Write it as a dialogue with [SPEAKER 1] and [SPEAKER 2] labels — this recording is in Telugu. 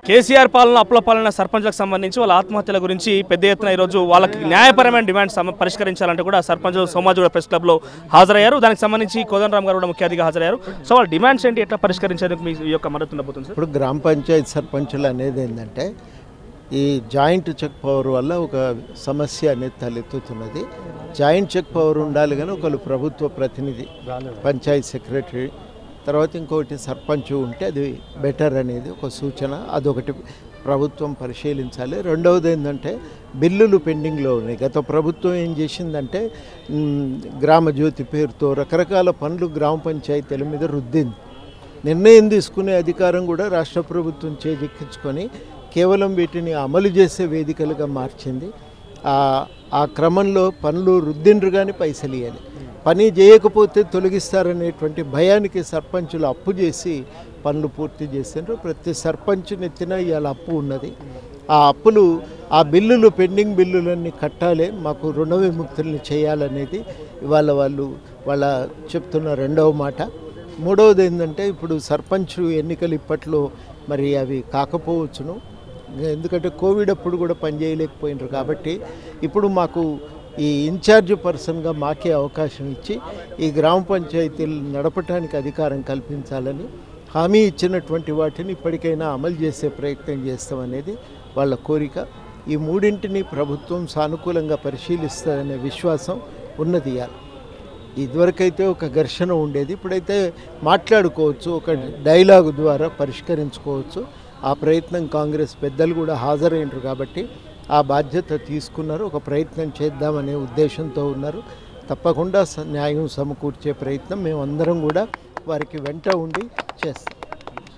[SPEAKER 1] కేసీఆర్ పాలన అప్పుల పాలన సర్పంచ్లకు సంబంధించి వాళ్ళ ఆత్మహత్యల గురించి పెద్ద ఎత్తున ఈరోజు వాళ్ళకి న్యాయపరమైన డిమాండ్ సమ- పరిష్కరించాలంటే కూడా సర్పంచ్ సోమాజుడ ప్రెస్ క్లబ్లో హాజరయ్యారు దానికి సంబంధించి కోదండరామ్ గారు కూడా ముఖ్య అతిథిగా హాజరయ్యారు సో వాళ్ళ డిమాండ్స్ ఏంటి ఎట్లా పరిష్కరించేందుకు మీ ఈ యొక్క మద్దతు ఉండబోతుంది సార్
[SPEAKER 2] ఇప్పుడు గ్రామ పంచాయతీ సర్పంచులు అనేది ఏంటంటే ఈ జాయింట్ చెక్ పవర్ వల్ల ఒక సమస్య అనేది తలెత్తుతున్నది జాయింట్ చెక్ పవర్ ఉండాలి కానీ ఒకళ్ళు ప్రభుత్వ ప్రతినిధి పంచాయత్ సెక్రటరీ తర్వాత ఇంకొకటి సర్పంచ్ ఉంటే అది బెటర్ అనేది ఒక సూచన అదొకటి ప్రభుత్వం పరిశీలించాలి రెండవది ఏంటంటే బిల్లులు పెండింగ్లో ఉన్నాయి గత ప్రభుత్వం ఏం చేసిందంటే మ్, గ్రామ జ్యోతి పేరుతో రకరకాల పనులు గ్రామ పంచాయతీల మీద రుద్దింది నిర్ణయం తీసుకునే అధికారం కూడా రాష్ట్ర ప్రభుత్వం చేజెక్కించుకొని కేవలం వీటిని అమలు చేసే వేదికలుగా మార్చింది ఆ- ఆ క్రమంలో పనులు రుద్దిండ్రు కానీ పైసలు ఇవ్వాలి పని చేయకపోతే తొలగిస్తారనేటువంటి భయానికి సర్పంచులు అప్పు చేసి పనులు పూర్తి చేసిండ్రు ప్రతి సర్పంచ్ నెత్తిన ఇవాళ అప్పు ఉన్నది ఆ అప్పులు ఆ బిల్లులు పెండింగ్ బిల్లులన్నీ కట్టాలి మాకు రుణ విముక్తుల్ని చేయాలనేది ఇవాళ వాళ్ళు వాళ్ళ చెప్తున్న రెండవ మాట మూడవది ఏంటంటే ఇప్పుడు సర్పంచ్ ఎన్నికలు ఇప్పట్లో మరి అవి కాకపోవచ్చును ఎందుకంటే కోవిడ్ అప్పుడు కూడా పనిచేయలేకపోయినారు కాబట్టి ఇప్పుడు మాకు ఈ ఇన్ఛార్జ్ పర్సన్గా మాకే అవకాశం ఇచ్చి ఈ గ్రామ పంచాయతీలు నడపడానికి అధికారం కల్పించాలని హామీ ఇచ్చినటువంటి వాటిని ఇప్పటికైనా అమలు చేసే ప్రయత్నం చేస్తామనేది వాళ్ళ కోరిక ఈ మూడింటిని ప్రభుత్వం సానుకూలంగా పరిశీలిస్తుందనే విశ్వాసం ఉన్నది ఇవాళ ఇదివరకైతే ఒక ఘర్షణ ఉండేది ఇప్పుడైతే మాట్లాడుకోవచ్చు ఒక డైలాగ్ ద్వారా పరిష్కరించుకోవచ్చు ఆ ప్రయత్నం కాంగ్రెస్ పెద్దలు కూడా హాజరైనరు కాబట్టి ఆ బాధ్యత తీసుకున్నారు ఒక ప్రయత్నం చేద్దామనే ఉద్దేశంతో ఉన్నారు తప్పకుండా స- న్యాయం సమకూర్చే ప్రయత్నం మేమందరం కూడా వారికి వెంట ఉండి చేస్తాం